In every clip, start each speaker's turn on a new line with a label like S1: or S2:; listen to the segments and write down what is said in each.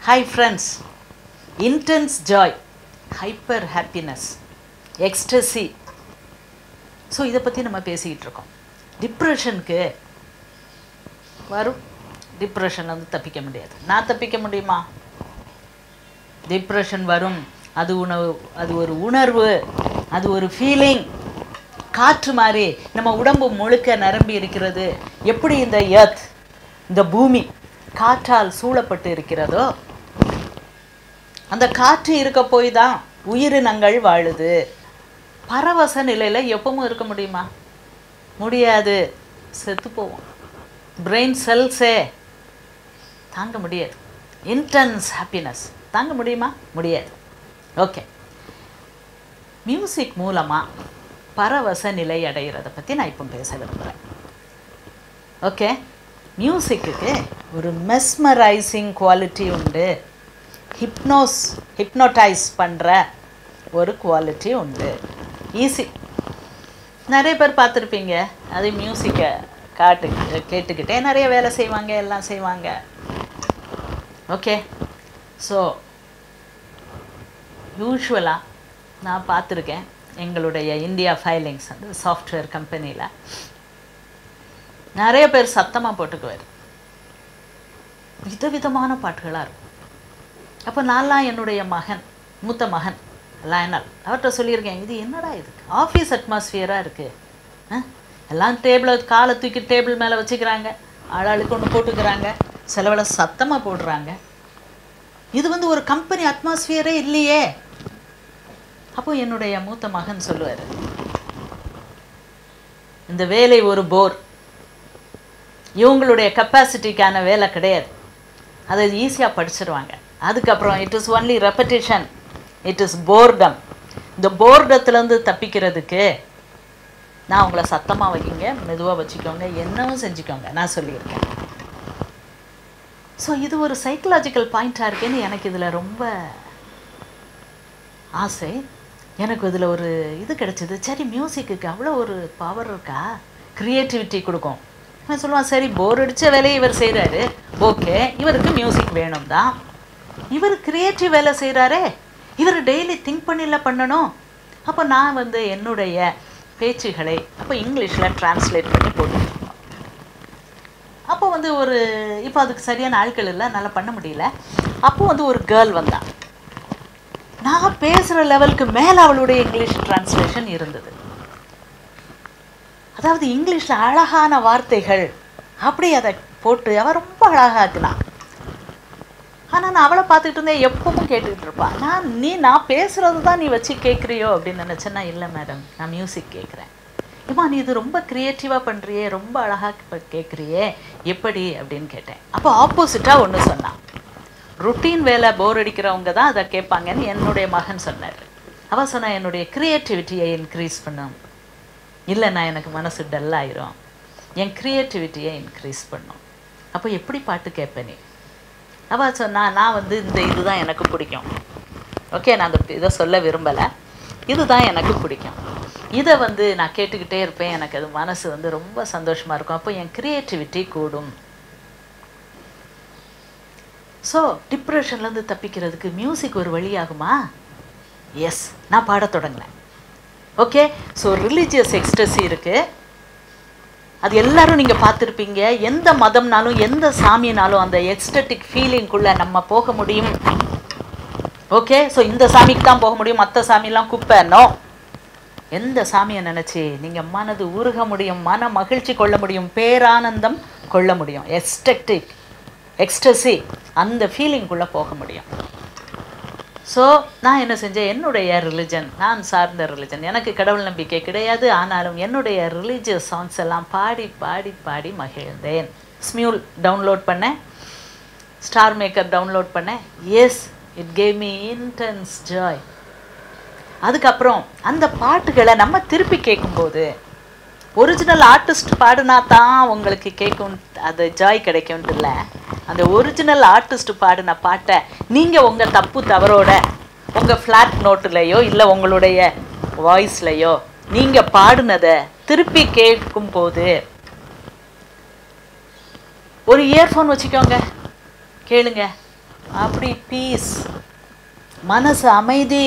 S1: hi friends intense joy hyper happiness ecstasy so இதை பற்றி நம்ம பேசிக்கிட்டு இருக்கோம் டிப்ரெஷனுக்கு வரும் டிப்ரெஷன் வந்து தப்பிக்க முடியாது நான் தப்பிக்க முடியுமா டிப்ரெஷன் வரும் அது உணவு அது ஒரு உணர்வு அது ஒரு ஃபீலிங் காற்று மாதிரி நம்ம உடம்பு முழுக்க நிரம்பி இருக்கிறது எப்படி இந்த எர்த் இந்த பூமி காற்றால் சூழப்பட்டு இருக்கிறதோ அந்த காற்று இருக்க போய் தான் உயிரினங்கள் வாழுது பரவச நிலையில் எப்பவும் இருக்க முடியுமா முடியாது செத்து போவோம் பிரெயின் செல்ஸே தாங்க முடியாது இன்டென்ஸ் ஹாப்பினஸ் தாங்க முடியுமா முடியாது ஓகே மியூசிக் மூலமாக பரவச நிலை அடைகிறத பற்றி நான் இப்போ பேச விரும்புகிறேன் ஓகே மியூசிக்கு ஒரு மெஸ்மரைசிங் குவாலிட்டி உண்டு ஹிப்னோஸ் ஹிப்னோடைஸ் பண்ணுற ஒரு குவாலிட்டி உண்டு ஈஸி நிறைய பேர் பார்த்துருப்பீங்க அது மியூசிக்கை காட்டு கேட்டுக்கிட்டே நிறைய வேலை செய்வாங்க எல்லாம் செய்வாங்க ஓகே ஸோ யூஸ்வலாக நான் பார்த்துருக்கேன் எங்களுடைய இந்தியா ஃபைலிங்ஸ் வந்து சாஃப்ட்வேர் கம்பெனியில் நிறைய பேர் சத்தமாக போட்டுக்குவார் விதவிதமான பாட்டுகளாக இருக்கும் அப்போ நான்லாம் என்னுடைய மகன் மூத்த மகன் லயனல் அவர்கிட்ட சொல்லியிருக்கேன் இது என்னடா இது ஆஃபீஸ் அட்மாஸ்ஃபியராக இருக்குது எல்லாம் டேபிளை காலை தூக்கி டேபிள் மேலே வச்சுக்கிறாங்க ஆளாளுக்கு ஒன்று போட்டுக்கிறாங்க சிலவில் சத்தமாக போடுறாங்க இது வந்து ஒரு கம்பெனி அட்மாஸ்ஃபியரே இல்லையே அப்போ என்னுடைய மூத்த மகன் சொல்லுவார் இந்த வேலை ஒரு போர் இவங்களுடைய கெப்பாசிட்டிக்கான வேலை கிடையாது அதை ஈஸியாக படிச்சிருவாங்க அதுக்கப்புறம் it is only repetition it is boredom இந்த போர்டத்துலேருந்து தப்பிக்கிறதுக்கு நான் உங்களை சத்தமாக வைக்கிங்க மெதுவாக வச்சுக்கோங்க என்னவும் செஞ்சுக்கோங்க நான் சொல்லியிருக்கேன் ஸோ இது ஒரு சைக்கலாஜிக்கல் பாயிண்ட்டாக இருக்கேன்னு எனக்கு இதில் ரொம்ப ஆசை எனக்கு இதில் ஒரு இது கிடச்சிது சரி மியூசிக்கு அவ்வளோ ஒரு பவர் இருக்கா க்ரியேட்டிவிட்டி கொடுக்கும் நான் சொல்லுவான் சரி போர் அடித்த வேலையை இவர் செய்கிறாரு ஓகே இவருக்கு மியூசிக் வேணும் தான் இவர் க்ரியேட்டிவ் வேலை செய்கிறாரே இவர் டெய்லி திங்க் பண்ணில பண்ணணும் அப்போ நான் வந்து என்னுடைய பேச்சுகளை அப்போ இங்கிலீஷில் டிரான்ஸ்லேட் பண்ணி போட்டுருக்கோம் அப்போ வந்து ஒரு இப்போ அதுக்கு சரியான ஆட்கள் இல்லை என்னால் பண்ண முடியல அப்போ வந்து ஒரு கேர்ள் வந்தான் நான் பேசுகிற லெவலுக்கு மேலே அவளுடைய இங்கிலீஷ் டிரான்ஸ்லேஷன் இருந்தது அதாவது இங்கிலீஷில் அழகான வார்த்தைகள் அப்படி அதை போட்டு அவள் ரொம்ப அழகாக்குனான் ஆனால் நான் அவளை பார்த்துக்கிட்டு இருந்தேன் எப்பவும் கேட்டுக்கிட்டு இருப்பான் நான் நீ நான் பேசுகிறது தான் நீ வச்சு கேட்குறியோ அப்படின்னு நினச்சேன்னா இல்லை மேடம் நான் மியூசிக் கேட்குறேன் ஏமா நீ இது ரொம்ப க்ரியேட்டிவாக பண்ணுறியே ரொம்ப அழகாக கேட்குறியே எப்படி அப்படின்னு கேட்டேன் அப்போ ஆப்போசிட்டாக ஒன்று சொன்னான் ருட்டீன் வேலை போர் அடிக்கிறவங்க தான் அதை கேட்பாங்கன்னு என்னுடைய மகன் சொன்னார் அவள் சொன்னா என்னுடைய க்ரியேட்டிவிட்டியை இன்க்ரீஸ் பண்ணும் இல்லைண்ணா எனக்கு மனசு டல்லாயிரும் என் க்ரியேட்டிவிட்டியை இன்க்ரீஸ் பண்ணும் அப்போ எப்படி பாட்டு கேட்பேன் நீ அவள் சொன்னா நான் வந்து இந்த இதுதான் எனக்கு பிடிக்கும் ஓகே நான் அந்த இதை சொல்ல விரும்பலை இதுதான் எனக்கு பிடிக்கும் இதை வந்து நான் கேட்டுக்கிட்டே இருப்பேன் எனக்கு அது மனசு வந்து ரொம்ப சந்தோஷமாக இருக்கும் அப்போ என் க்ரியேட்டிவிட்டி கூடும் ஸோ டிப்ரெஷன்லேருந்து தப்பிக்கிறதுக்கு மியூசிக் ஒரு வழியாகுமா எஸ் நான் பாடத் தொடங்கினேன் ஓகே ஸோ ரிலீஜியஸ் எக்ஸ்டசி இருக்குது அது எல்லாரும் நீங்கள் பார்த்துருப்பீங்க எந்த மதம்னாலும் எந்த சாமினாலும் அந்த எக்ஸ்டட்டிக் ஃபீலிங்குள்ளே நம்ம போக முடியும் ஓகே ஸோ இந்த சாமிக்கு தான் போக முடியும் மற்ற சாமிலாம் குப்பை நோ எந்த சாமியை நினச்சி நீங்கள் மனது உருக முடியும் மன மகிழ்ச்சி கொள்ள முடியும் பேரானந்தம் கொள்ள முடியும் எக்ஸ்டக்டிக் எக்ஸ்டசி அந்த ஃபீலிங்குள்ளே போக முடியும் ஸோ நான் என்ன செஞ்சேன் என்னுடைய ரிலிஜன் நான் சார்ந்த ரிலிஜன் எனக்கு கடவுள் நம்பிக்கை கிடையாது ஆனாலும் என்னுடைய ரிலீஜியஸ் சாங்ஸ் எல்லாம் பாடி பாடி பாடி மகிழ்ந்தேன் ஸ்மியூல் டவுன்லோட் பண்ணேன் ஸ்டார் மேக்கர் டவுன்லோட் பண்ணேன் yes it gave me intense joy அதுக்கப்புறம் அந்த பாட்டுகளை நம்ம திருப்பி கேட்கும்போது ஒரிஜினல் ஆர்டிஸ்ட் பாடினா தான் உங்களுக்கு கேட்கும் அது ஜாய் கிடைக்கும்ட்டு இல்லை அந்த ஒரிஜினல் ஆர்டிஸ்ட் பாடின பாட்டை நீங்கள் உங்கள் தப்பு தவறோட உங்கள் ஃப்ளாட் நோட்டுலையோ இல்லை உங்களுடைய வாய்ஸ்லையோ நீங்கள் பாடினதை திருப்பி கேட்கும்போது ஒரு இயர்ஃபோன் வச்சுக்கோங்க கேளுங்க அப்படி பீஸ் மனசு அமைதி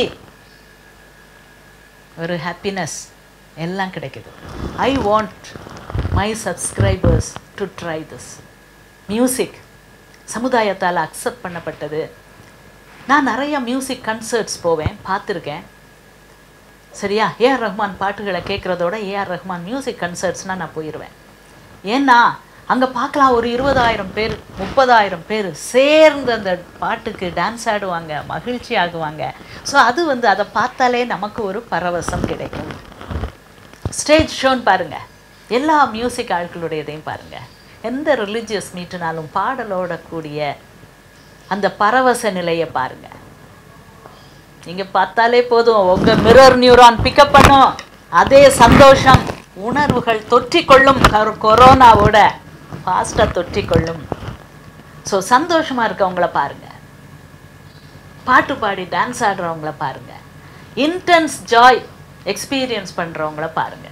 S1: ஒரு ஹாப்பினஸ் எல்லாம் கிடைக்குது I want my subscribers to try this music சமுதாயத்தால் அக்செப்ட் பண்ணப்பட்டது நான் நிறைய மியூசிக் கன்சர்ட்ஸ் போவேன் பார்த்துருக்கேன் சரியா ஏஆர் ரஹ்மான் பாட்டுகளை கேட்குறதோட ஏஆர் ரஹ்மான் மியூசிக் கன்சர்ட்ஸ்னால் நான் போயிடுவேன் ஏன்னா அங்கே பார்க்கலாம் ஒரு இருபதாயிரம் பேர் முப்பதாயிரம் பேர் சேர்ந்து அந்த பாட்டுக்கு டான்ஸ் ஆடுவாங்க மகிழ்ச்சி ஆகுவாங்க ஸோ அது வந்து அதை பார்த்தாலே நமக்கு ஒரு பரவசம் கிடைக்கும் ஸ்டேஜ் ஷோன்னு பாருங்க எல்லா மியூசிக் ஆட்களுடையதையும் பாருங்க எந்த ரிலிஜியஸ் மீட்டுனாலும் பாடலோட கூடிய அந்த பரவச நிலையை பாருங்க நீங்க பார்த்தாலே போதும் உங்க மிரர் நியூரான் பிக்கப் பண்ணும் அதே சந்தோஷம் உணர்வுகள் தொற்றிக்கொள்ளும் கரு- கொரோனாவோட ஃபாஸ்ட்டாக தொற்றிக்கொள்ளும் ஸோ சந்தோஷமா இருக்கவங்கள பாருங்க பாட்டு பாடி டான்ஸ் ஆடுறவங்கள பாருங்க இன்டென்ஸ் ஜாய் எக்ஸ்பீரியன்ஸ் பண்றவங்கள பாருங்க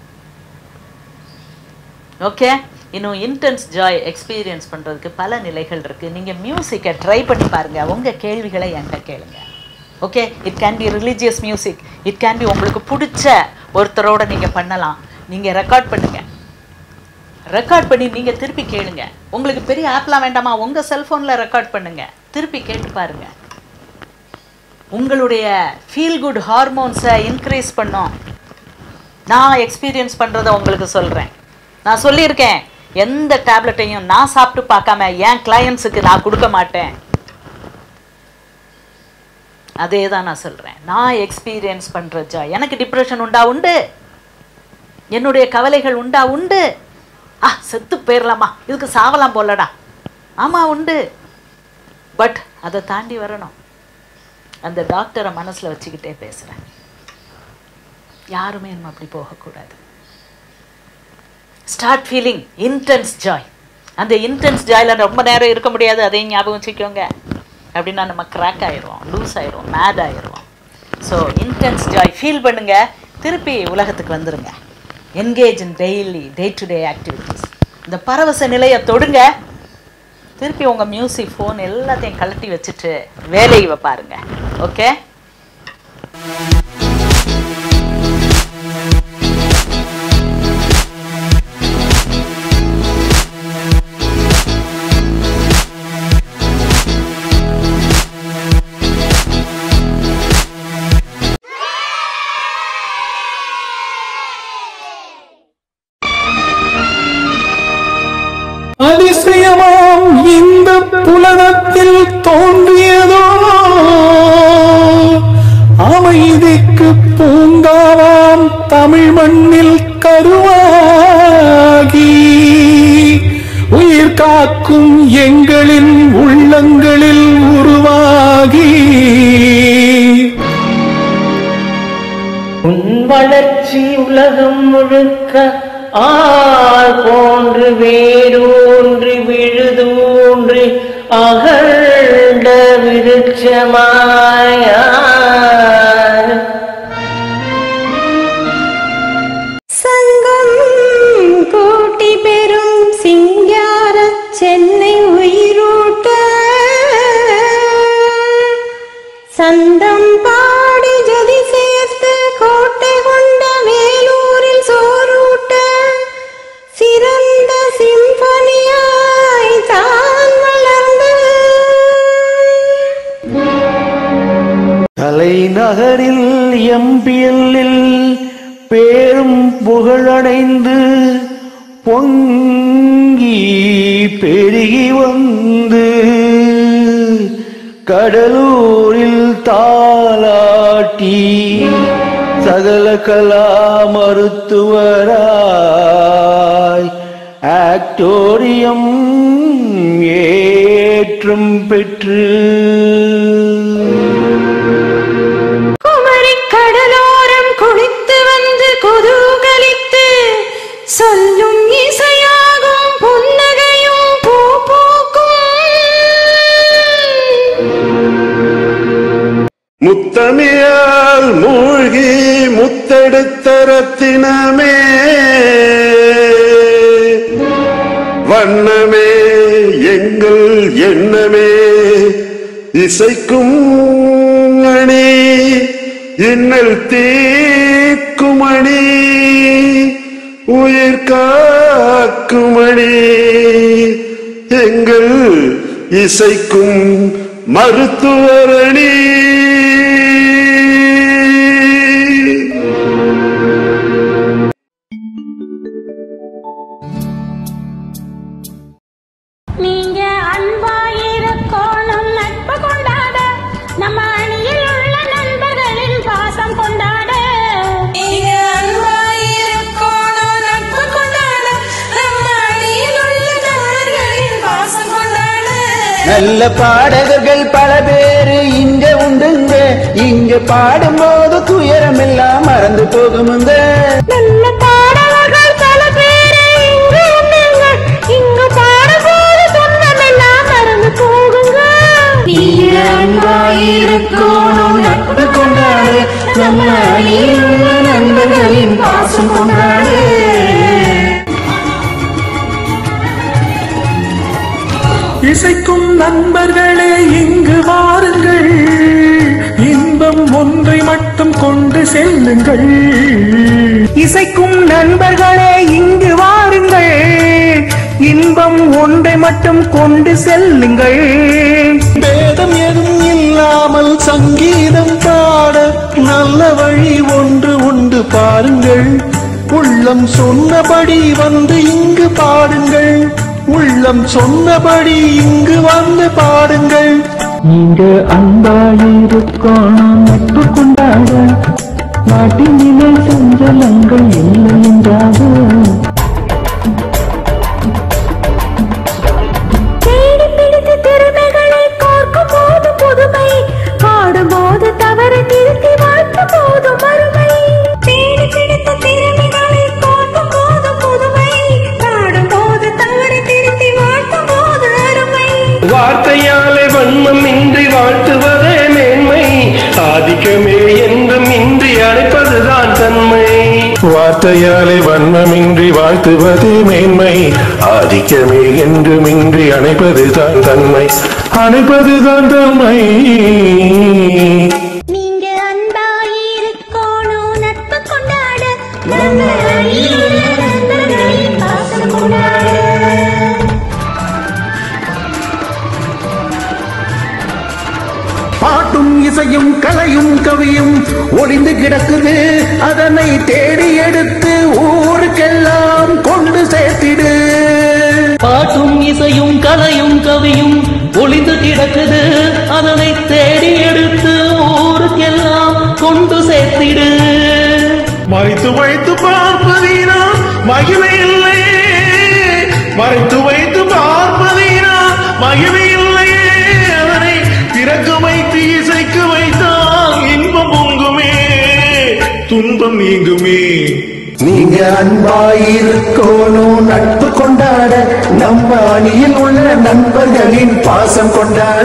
S1: ஓகே இன்னும் இன்டென்ஸ் ஜாய் எக்ஸ்பீரியன்ஸ் பண்றதுக்கு பல நிலைகள் இருக்கு நீங்க மியூசிக்கை ட்ரை பண்ணி பாருங்க உங்க கேள்விகளை என்கிட்ட கேளுங்க okay it can be religious music it can be உங்களுக்கு பிடிச்ச ஒருத்தரோட நீங்க பண்ணலாம் நீங்க ரெக்கார்ட் பண்ணுங்க ரெக்கார்ட் பண்ணி நீங்க திருப்பி கேளுங்க உங்களுக்கு பெரிய ஆப்லாம் வேண்டாமா உங்க செல்போன்ல ரெக்கார்ட் பண்ணுங்க திருப்பி கேட்டு பாருங்க உங்களுடைய ஃபீல் குட் ஹார்மோன்ஸை இன்க்ரீஸ் பண்ணும் நான் எக்ஸ்பீரியன்ஸ் பண்ணுறதை உங்களுக்கு சொல்கிறேன் நான் சொல்லியிருக்கேன் எந்த டேப்லெட்டையும் நான் சாப்பிட்டு பார்க்காம என் கிளையன்ஸுக்கு நான் கொடுக்க மாட்டேன் அதே தான் நான் சொல்கிறேன் நான் எக்ஸ்பீரியன்ஸ் பண்ணுற ஜா எனக்கு டிப்ரெஷன் உண்டா உண்டு என்னுடைய கவலைகள் உண்டா உண்டு ஆ செத்து போயிடலாமா இதுக்கு சாவலாம் போலடா ஆமாம் உண்டு பட் அதை தாண்டி வரணும் அந்த டாக்டரை மனசில் வச்சுக்கிட்டே பேசுகிறேன் யாருமே நம்ம அப்படி போகக்கூடாது ஸ்டார்ட் ஃபீலிங் இன்டென்ஸ் ஜாய் அந்த இன்டென்ஸ் ஜாயில் ரொம்ப நேரம் இருக்க முடியாது அதையும் ஞாபகம் வச்சுக்கோங்க அப்படின்னா நம்ம கிராக் ஆயிடுவோம் லூஸ் ஆயிடுவோம் மேட் ஆயிடுவோம் ஸோ இன்டென்ஸ் ஜாய் ஃபீல் பண்ணுங்க திருப்பி உலகத்துக்கு வந்துருங்க engage in daily day to day activities இந்த பரவச நிலையை தொடுங்க திருப்பி உங்கள் மியூசிக் ஃபோன் எல்லாத்தையும் கழட்டி வச்சுட்டு வேலையை பாருங்க ஓகே
S2: அதிசயமாம் இந்த புலனத்தில் தோன்றியதோ அமைதிக்கு பூங்காவாம் தமிழ் மண்ணில் கருவாகி உயிர் காக்கும் எங்களின் உள்ளங்களில் உருவாகி
S3: உன் வளர்ச்சி உலகம் முழுக்க ஆள் போன்று வேரூன்றி விழுதூன்றி அகழ்ந்த விருட்சமாய
S4: சங்கம் கூட்டி பெறும் சிங்கார சென்னை உயிரூட்ட சந்தம் பாடி ஜதி சேர்த்து கோட்டை கொண்ட வேலூரில் சோறூட்ட சிறந்த சிம்பனியாய் தான் வளர்ந்து
S3: தலைநகரில் எம்பியலில் பேரும் புகழடைந்து பொங்கி பெருகி வந்து கடலூரில் தாலாட்டி சகல கலா மருத்துவராய் ஆக்டோரியம் ஏற்றம் பெற்று
S4: குமரி கடலோரம் குளித்து வந்து குதூகலித்து சொல்லும் இசையாகும் புன்னகையும் பூ பூக்கும்
S5: முத்தமிழால் மூழ்கி முத்தெடுத்த ரத்தினமே வண்ணமே எங்கள் எண்ணமே இசைக்கும் அணி இன்னல் தீக்குமணி உயிர் காக்குமணி எங்கள் இசைக்கும் மருத்துவரணி
S4: நீங்க அன்பாயிருக்கோணும் நட்பு கொண்டாட நம்ம அணியில் உள்ள நண்பர்களின் பாசம் கொண்டாட
S6: நீங்க அன்பாயிருக்கோணும் நட்பு கொண்டாட நம்ம அணியில் உள்ள தமிழர்களின் பாசம் கொண்டாட
S3: நல்ல பாடகர்கள் பல பேரு இங்க உண்டுங்க இங்க பாடும்போது துயரம் எல்லாம் மறந்து போகுமுங்க
S4: நல்ல பாடவர்கள் பல பேரை இங்கு உண்டுங்க இங்கு பாடும்போது துன்பமெல்லாம் மறந்து போகுங்க நீங்க அன்பாயிருக்கோணும் நட்பு கொண்டாட நம்ம அணியில் உள்ள நண்பர்களின் பாசம் கொண்டாட
S2: இசைக்கும் நண்பர்களே இங்கு வாருங்கள் இன்பம் ஒன்றை மட்டும் கொண்டு செல்லுங்கள் இசைக்கும் நண்பர்களே இங்கு வாருங்கள் இன்பம் ஒன்றை மட்டும் கொண்டு செல்லுங்கள் வேதம் எதுவும் இல்லாமல் சங்கீதம் பாட நல்ல வழி ஒன்று உண்டு பாருங்கள் உள்ளம் சொன்னபடி வந்து இங்கு பாடுங்கள் உள்ளம் சொன்னபடி இங்கு வந்து பாடுங்கள்
S7: நீங்க அன்பாயிருக்கோணும் நட்பு கொண்டாட நாட்டினிலே சஞ்சலங்கள் இல்லை என்றாக
S4: தேடி பிடித்து திறமைகளை கோர்க்கும் போது புதுமை பாடும்போது தவறு திருத்தி வாழ்த்தும் போது மறுமை தேடி பிடித்த திறமைகளை கோர்க்கும் போது புதுமை பாடும்போது தவறு திருத்தி வாழ்த்தும் போது அருமை
S3: வார்த்தையாலே வன்மம் இன்றி வாழ்த்துவதே மேன்மை ஆதிக்கமே என்றும் இன்றி அழைப்பதுதான் தன்மை
S2: வார்த்தையாலே வன்மமின்றி வாழ்த்துவதே மேன்மை ஆதிக்கமே என்றுமின்றி அணைப்பதுதான் தன்மை அணைப்பதுதான் தன்மை
S4: நீங்க அன்பாயிருக்கோணும் நட்பு கொண்டாட நம்ம அணியில் உள்ள நண்பர்களின் பாசம் கொண்டாட
S2: பாட்டும் இசையும் கலையும் கவியும் ஒளிந்து கிடக்குது அதனை தேடி எடுத்து ஊருக்கெல்லாம் கொண்டு சேர்த்திடு
S7: பாட்டும் இசையும் கலையும் கவியும் ஒளிந்து கிடக்குது அதனை தேடி எடுத்து ஊருக்கெல்லாம் கொண்டு சேர்த்திடு
S2: மறைத்து வைத்து பார்ப்பதீனா மகிமை இல்லையே மறைத்து வைத்து பார்ப்பதீனா மகிமை இல்லையே அதனை பிறக்க வைத்து இசைக்க வைத்தால் இன்பம் பொங்குமே துன்பம் நீங்குமே
S3: நீங்க அன்பாயிருக்கோணும் நட்பு கொண்டாட நம்ம அணியில் உள்ள நண்பர்களின் பாசம் கொண்டாட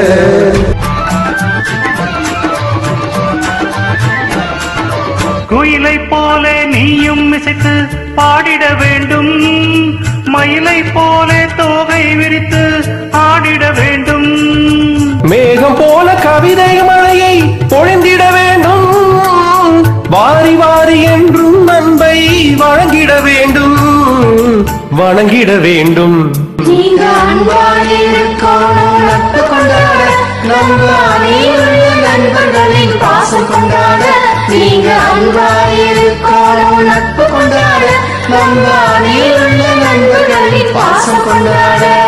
S8: குயிலை போல நீயும் இசைத்து பாடிட வேண்டும் மயிலை போல தோகை விரித்து ஆடிட வேண்டும்
S2: மேகம் போல கவிதை மழையை பொழிந்திட வேண்டும் வாரி வாரி என்றும் நண்பை வழங்கிட வேண்டும் வணங்கிட வேண்டும்
S4: நீங்க அன்பாயிருக்கோணும் நட்பு கொண்டாட நம்ம அணியில் உள்ள நண்பர்களின் பாசம் கொண்டாட நீங்க அன்பாயிருக்கோணும் நட்பு கொண்டாட நம்ம அணியில் உள்ள நண்பர்களின் பாசம் கொண்டாட